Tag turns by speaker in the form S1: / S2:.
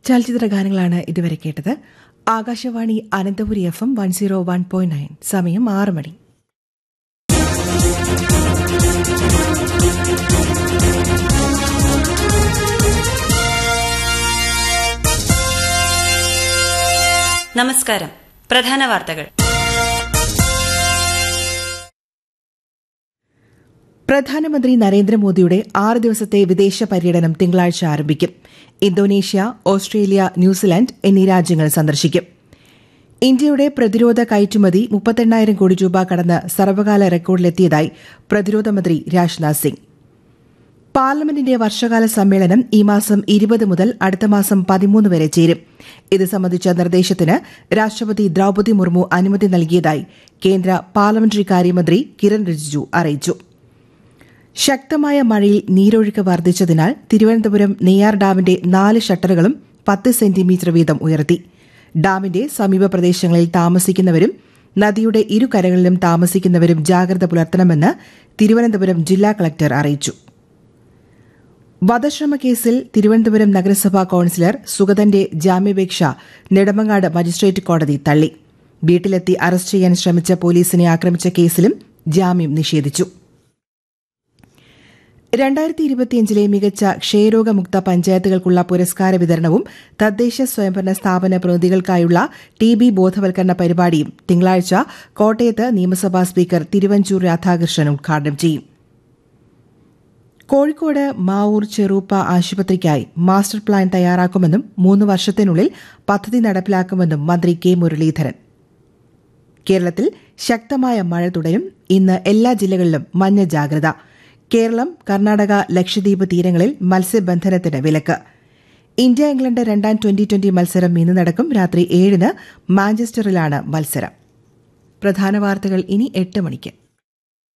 S1: ചലച്ചിത്ര ഗാനങ്ങളാണ് ഇതുവരെ കേട്ടത് Akashvani Ananthapuri F M one zero one point nine സമയം ആറ് മണി
S2: നമസ്കാരം പ്രധാന വാർത്തകൾ
S1: പ്രധാനമന്ത്രി നരേന്ദ്രമോദിയുടെ ആറ് ദിവസത്തെ വിദേശ പര്യടനം തിങ്കളാഴ്ച ആരംഭിക്കും ഇന്തോനേഷ്യ ഓസ്ട്രേലിയ ന്യൂസിലാൻഡ് എന്നീ രാജ്യങ്ങൾ സന്ദർശിക്കും ഇന്ത്യയുടെ പ്രതിരോധ കയറ്റുമതി മുപ്പത്തെണ്ണായിരം കോടി രൂപ കടന്ന് സർവകാല റെക്കോർഡിലെത്തിയതായി പ്രതിരോധ മന്ത്രി രാജ്നാഥ് സിംഗ് പാർലമെന്റിന്റെ വർഷകാല സമ്മേളനം ഈ മാസം ഇരുപത് മുതൽ അടുത്ത മാസം പതിമൂന്ന് വരെ ചേരും ഇത് സംബന്ധിച്ച നിർദ്ദേശത്തിന് രാഷ്ട്രപതി ദ്രൌപതി മുർമു അനുമതി നൽകിയതായി കേന്ദ്ര പാർലമെന്ററി കാര്യമന്ത്രി കിരൺ റിജിജു അറിയിച്ചു ശക്തമായ മഴയിൽ നീരൊഴുക്ക് വർദ്ധിച്ചതിനാൽ തിരുവനന്തപുരം നെയ്യാർ ഡാമിന്റെ നാല് ഷട്ടറുകളും പത്ത് സെന്റിമീറ്റർ വീതം ഉയർത്തി ഡാമിന്റെ സമീപ പ്രദേശങ്ങളിൽ താമസിക്കുന്നവരും നദിയുടെ ഇരുകരകളിലും താമസിക്കുന്നവരും ജാഗ്രത പുലർത്തണമെന്ന് തിരുവനന്തപുരം ജില്ലാ കളക്ടർ അറിയിച്ചു വധശ്രമ കേസിൽ തിരുവനന്തപുരം നഗരസഭാ കൌൺസിലർ സുഗതന്റെ ജാമ്യാപേക്ഷ നെടുമങ്ങാട് മജിസ്ട്രേറ്റ് കോടതി തള്ളി വീട്ടിലെത്തി അറസ്റ്റ് ചെയ്യാൻ ശ്രമിച്ച പോലീസിനെ ആക്രമിച്ച കേസിലും ജാമ്യം നിഷേധിച്ചു രണ്ടായിരത്തി ഇരുപത്തിയഞ്ചിലെ മികച്ച ക്ഷയരോഗമുക്ത പഞ്ചായത്തുകൾക്കുള്ള പുരസ്കാര വിതരണവും തദ്ദേശ സ്വയംഭരണ സ്ഥാപന പ്രതിനിധികൾക്കായുള്ള ടി ബി ബോധവൽക്കരണ പരിപാടിയും തിങ്കളാഴ്ച കോട്ടയത്ത് നിയമസഭാ സ്പീക്കർ തിരുവഞ്ചൂർ രാധാകൃഷ്ണൻ ഉദ്ഘാടനം ചെയ്യും കോഴിക്കോട് മാവൂർ ചെറൂപ്പ ആശുപത്രിക്കായി മാസ്റ്റർ പ്ലാൻ തയ്യാറാക്കുമെന്നും മൂന്ന് വർഷത്തിനുള്ളിൽ പദ്ധതി നടപ്പിലാക്കുമെന്നും മന്ത്രി കെ മുരളീധരൻ കേരളത്തിൽ ശക്തമായ മഴ തുടരും ഇന്ന് എല്ലാ ജില്ലകളിലും മഞ്ഞ ജാഗ്രത കേരളം കർണാടക ലക്ഷദ്വീപ് തീരങ്ങളിൽ മത്സ്യബന്ധനത്തിന് വിലക്ക് ഇന്ത്യ ഇംഗ്ലണ്ട് രണ്ടാം ട്വന്റി ട്വന്റി മത്സരം ഇന്ന് നടക്കും രാത്രി ഏഴിന് മാഞ്ചസ്റ്ററിലാണ് മത്സരം പ്രധാന വാർത്തകൾ ഇനി എട്ട് മണിക്ക്